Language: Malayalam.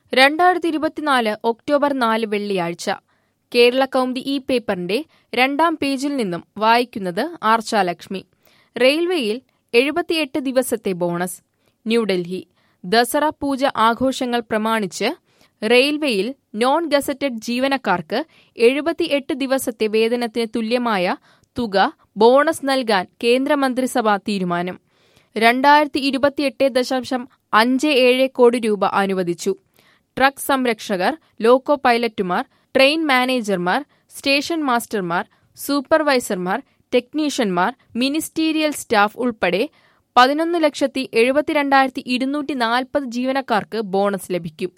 രണ്ടായിരത്തി ഇരുപത്തിനാല് ഒക്ടോബർ നാല് വെള്ളിയാഴ്ച കേരള കൗമുദി ഈ പേപ്പറിന്റെ രണ്ടാം പേജിൽ നിന്നും വായിക്കുന്നത് ആർച്ചാലക്ഷ്മി റെയിൽവേയിൽ എഴുപത്തിയെട്ട് ദിവസത്തെ ബോണസ് ന്യൂഡൽഹി ദസറ പൂജ ആഘോഷങ്ങൾ പ്രമാണിച്ച് റെയിൽവേയിൽ നോൺ ഗസറ്റഡ് ജീവനക്കാർക്ക് എഴുപത്തിയെട്ട് ദിവസത്തെ വേതനത്തിന് തുല്യമായ തുക ബോണസ് നൽകാൻ കേന്ദ്രമന്ത്രിസഭാ തീരുമാനം രണ്ടായിരത്തി ഇരുപത്തിയെട്ട് ദശാംശം അഞ്ച് ഏഴ് കോടി രൂപ അനുവദിച്ചു ട്രക്ക് സംരക്ഷകർ ലോക്കോ പൈലറ്റുമാർ ട്രെയിൻ മാനേജർമാർ സ്റ്റേഷൻ മാസ്റ്റർമാർ സൂപ്പർവൈസർമാർ ടെക്നീഷ്യന്മാർ മിനിസ്റ്റീരിയൽ സ്റ്റാഫ് ഉൾപ്പെടെ പതിനൊന്ന് ലക്ഷത്തി എഴുപത്തിരണ്ടായിരത്തി ഇരുന്നൂറ്റി നാൽപ്പത് ജീവനക്കാർക്ക് ബോണസ് ലഭിക്കും